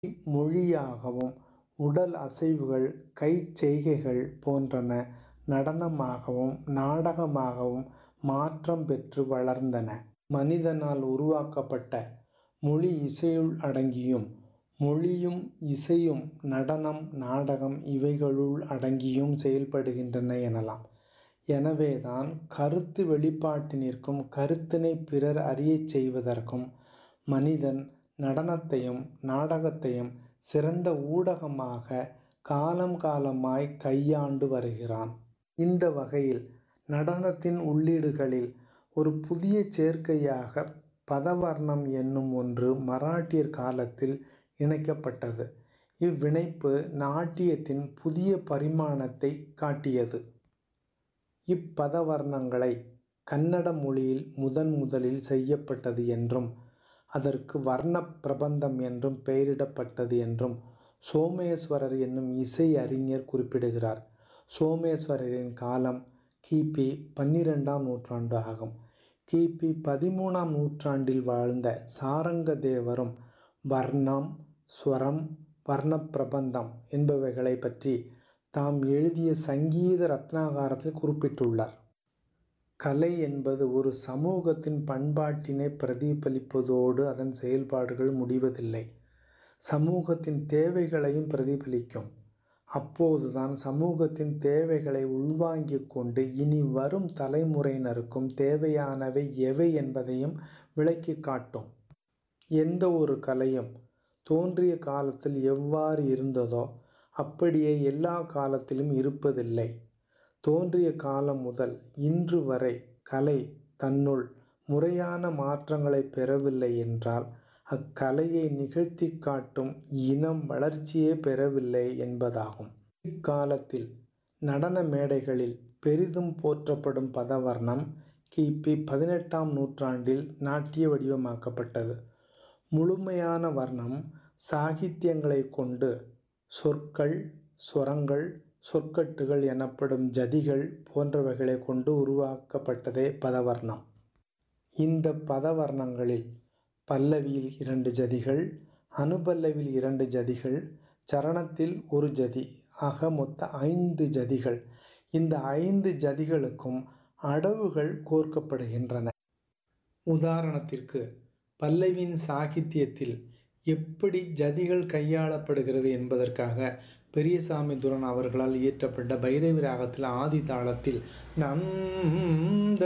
மொழியாகவும் உடல் அசைவுகள் கைச் செய்கைகள் போன்றன நடனமாகவும் நாடகமாகவும் மாற்றம் பெற்று வளர்ந்தன. மனிதனால் உருவாக்கப்பட்ட மொழி இசையுள் அடங்கியும் மொழியும் இசையும் நடனம் நாடகம் இவைகளுள் அடங்கியும் செயல்படுகின்றன எனலாம். எனவேதான் கருத்து வெளிப்பாட்டினிற்கும் கருத்தினைப் பிறர் அறியச் செய்வதற்கும் மனிதன் நடனத்தையும் நாடகத்தையும் சிறந்த ஊடகமாக காலம் காலமாய்க் கையாண்டு வருகிறான். இந்த வகையில் நடனத்தின் உள்ளீடுகளில் ஒரு புதிய சேர்க்கையாக பதவர்ணம் என்னும் ஒன்று மராட்டியர் காலத்தில் இணைக்கப்பட்டது. இவ்விணைப்பு நாட்டியத்தின் புதிய பரிமாணத்தைக் காட்டியது. இப்பதவர்ணங்களை கன்னட மொழியில் முதன் முதலில் செய்யப்பட்டது என்றும் அதற்கு வர்ணப் பிரபந்தம் என்றும் பெயரிடப்பட்டது என்றும் சோமேஸ்வரர் என்னும் இசை அறிஞர் குறிப்பிடுகிறார். சோமேஸ்வரரின் காலம் கி. பி. பன்னிரண்டாம் நூற்றாண்டு ஆகும். கி. பி. பதிமூணாம் நூற்றாண்டில் வாழ்ந்த சாரங்கதேவரும் வர்ணம் சுரம் வர்ணப் பிரபந்தம் என்பவைகளைப் பற்றித் தாம் எழுதிய சங்கீத ரத்னாகரத்தில் குறிப்பிட்டுள்ளார். கலை என்பது ஒரு சமூகத்தின் பண்பாட்டினைப் பிரதிபலிப்பதோடு அதன் செயல்பாடுகள் முடிவதில்லை. சமூகத்தின் தேவைகளையும் பிரதிபலிக்கும். அப்போதுதான் சமூகத்தின் தேவைகளை உள்வாங்கிக் கொண்டு இனி வரும் தலைமுறையினருக்கும் தேவையானவை எவை என்பதையும் விளக்கிக் காட்டும். எந்த ஒரு கலையும் தோன்றிய காலத்தில் எவ்வாறு இருந்ததோ அப்படியே எல்லாக் காலத்திலும் இருப்பதில்லை. தோன்றிய காலம் முதல் இன்று வரை கலை தன்னுள் முறையான மாற்றங்களைப் பெறவில்லை என்றால் அக்கலையை நிகழ்த்திக் காட்டும் இனம் வளர்ச்சியே பெறவில்லை என்பதாகும். இக்காலத்தில் நடன மேடைகளில் பெரிதும் போற்றப்படும் பதவர்ணம் கி. பி. பதினெட்டாம் நூற்றாண்டில் நாட்டிய வடிவமாக்கப்பட்டது. முழுமையான வர்ணம் சாகித்யங்களைக் கொண்டு சொற்கள் சுரங்கள் சொற்கட்டுகள் எனப்படும் ஜதிகள் போன்றவைகளைக் கொண்டு உருவாக்கப்பட்டதே பதவர்ணம். இந்தப் பதவர்ணங்களில் பல்லவியில் இரண்டு ஜதிகள் அனுபல்லவியில் இரண்டு ஜதிகள் சரணத்தில் ஒரு ஜதி ஆக மொத்தம் ஐந்து ஜதிகள். இந்த ஐந்து ஜதிகளுக்கும் அடவுகள் கோர்க்கப்படுகின்றன. உதாரணத்திற்கு பல்லவியின் சாகித்யத்தில் எப்படி ஜதிகள் கையாளப்படுகிறது என்பதற்காக பெரியசாமித்துரைன் அவர்களால் இயற்றப்பட்ட பைரவி ராகத்தில் ஆதி தாளத்தில் நந்த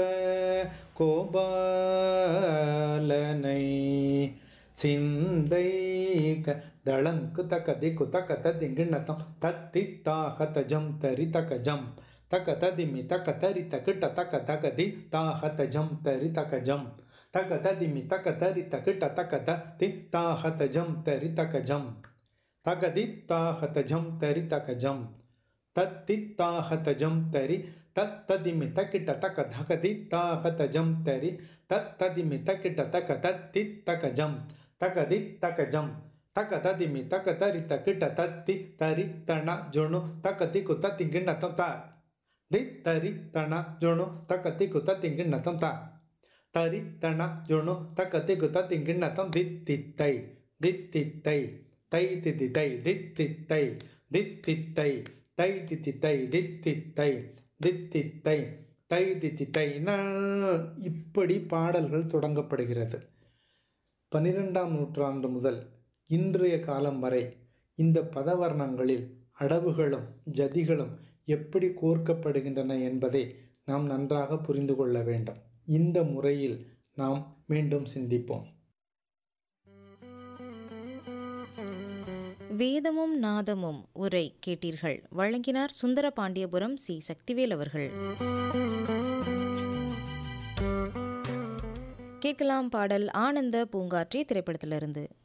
கோபாலனை சிந்தை தளங்கு தகதி குதகத திங்கிண்ணத்தம் தத்தி தாக தஜம் தரி தகஜம் தக ததிமி தக தரி தகிட்ட தக தகதி தாக தஜம் தரி தகஜம் தக ததிமி தக தரி தகிட்ட தக தத்தி தாக தஜம் தரி தகஜம் தகதி தாக தஜம் தரி தகஜம் தத்தி தாக தஜம் தரி தத்ததிமி தகிட்ட தக தகதி தாக தஜம் தரி தத்ததிமி தகிட்ட தக தத்தி தகஜம் தகதி தகஜம் தக ததிமி தக தரி தகிட்ட தத்தி தரி தண ஜொணு தகதி குத்த திங்கிண்ணத்தம் த தி தரி தண ஜொணு தகதி குத்த திங்கிண்ணத்தம் த தரி தண ஜொணு தகதி குத்த திங்கிண்ணத்தம் தித்தித்தை தித்தித்தை தை தித்தித்தை தித்தித்தை தித்தித்தை தை தித்தித்தை தித்தித்தை தித்தித்தை தை தித்தித்தை ந இப்படி பாடல்கள் தொடங்கப்படுகிறது. பன்னிரண்டாம் நூற்றாண்டு முதல் இன்றைய காலம் வரை இந்தப் பதவர்ணங்களில் அடவுகளும் ஜதிகளும் எப்படி கோர்க்கப்படுகின்றன என்பதை நாம் நன்றாகப் புரிந்து கொள்ள வேண்டும். இந்த முறையில் நாம் மீண்டும் சிந்திப்போம். வேதமும் நாதமும் உரை கேட்டீர்கள். வழங்கினார் சுந்தரபாண்டியபுரம் சி. சக்திவேல் அவர்கள். கேட்கலாம் பாடல் ஆனந்த பூங்காற்றே திரைப்படத்திலிருந்து.